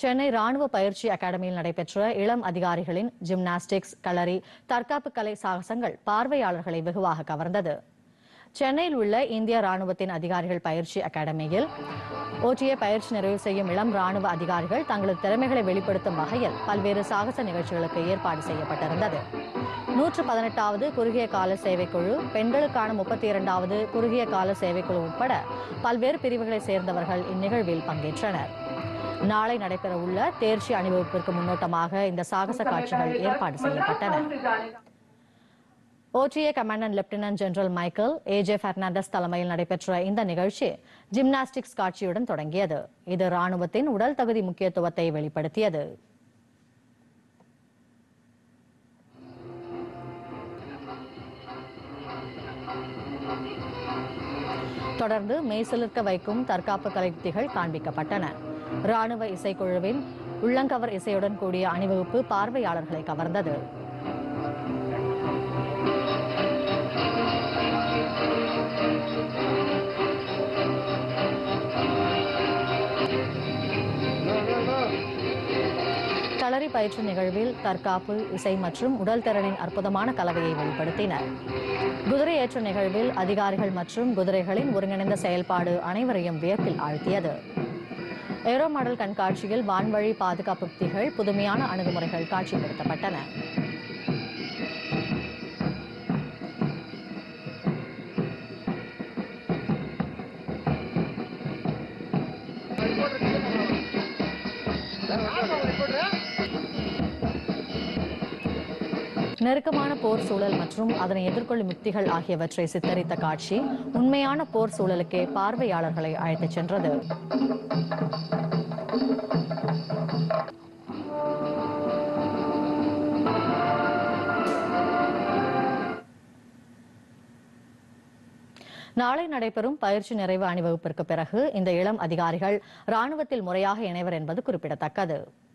சென்னை ராணுவ பயிற்சி அகாடமியில் நடைபெற்ற இளம் அதிகாரிகளின் ஜிம்னாஸ்டிக்ஸ் களரி தற்காப்பு கலை சாகசங்கள் பார்வையாளர்களை வெகுவாக கவர்ந்தது சென்னையில் உள்ள இந்திய ராணுவத்தின் அதிகாரிகள் பயிற்சி அகாடமியில் ஓடிஏ பயிற்சி நிறைவு செய்யும் இளம் ராணுவ அதிகாரிகள் தங்களது திறமைகளை வெளிப்படுத்தும் வகையில் பல்வேறு சாகச நிகழ்ச்சிகளுக்கு ஏற்பாடு செய்யப்பட்டிருந்தது நூற்று பதினெட்டாவது குறுகிய கால சேவைக்குழு பெண்களுக்கான முப்பத்தி இரண்டாவது குறுகிய கால சேவைக்குழு உட்பட பல்வேறு பிரிவுகளைச் சேர்ந்தவர்கள் இந்நிகழ்வில் பங்கேற்றனர் நாளை நடைபெறவுள்ள தேர்ச்சி அணிவகுப்பிற்கு முன்னோட்டமாக இந்த சாகச காட்சிகள் ஏற்பாடு செய்யப்பட்டன OTA commandant lieutenant general Michael AJ Fernandes தலைமையில் நடைபெற்ற இந்த நிகழ்ச்சி ஜிம்னாஸ்டிக்ஸ் காட்சியுடன் தொடங்கியது இது ராணுவத்தின் உடல் தகுதி முக்கியத்துவத்தை வெளிப்படுத்தியது தொடர்ந்து மெய்சிலிர்க்க வைக்கும் தற்காப்பு கலையுக்திகள் காண்பிக்கப்பட்டன ராணுவ இசைக்குழுவின் உள்ளங்கவர் இசையுடன் கூடிய அணிவகுப்பு பார்வையாளர்களை கவர்ந்தது களரி பயிற்சி நிகழ்வில் தற்காப்பு இசை மற்றும் உடல் திறனின் அற்புதமான கலவையை வெளிப்படுத்தினர் குதிரை ஏற்ற நிகழ்வில் அதிகாரிகள் மற்றும் குதிரைகளின் ஒருங்கிணைந்த செயல்பாடு அனைவரையும் வியப்பில் ஆழ்த்தியது ஏரோ மாடல் கண்காட்சியில் வான்வழி பாதுகாப்பு யுக்திகள் புதுமையான அணுகுமுறைகள் காட்சிப்படுத்தப்பட்டன நெருக்கமான போர் சூழல் மற்றும் அதனை எதிர்கொள்ளும் யுக்திகள் ஆகியவற்றை சித்தரித்த காட்சி உண்மையான போர் சூழலுக்கே பார்வையாளர்களை அழைத்துச் சென்றது நாளை நடைபெறும் பயிற்சி நிறைவு அணிவகுப்பிற்கு பிறகு இந்த இளம் அதிகாரிகள் ராணுவத்தில் முறையாக இணைவர் என்பது குறிப்பிடத்தக்கது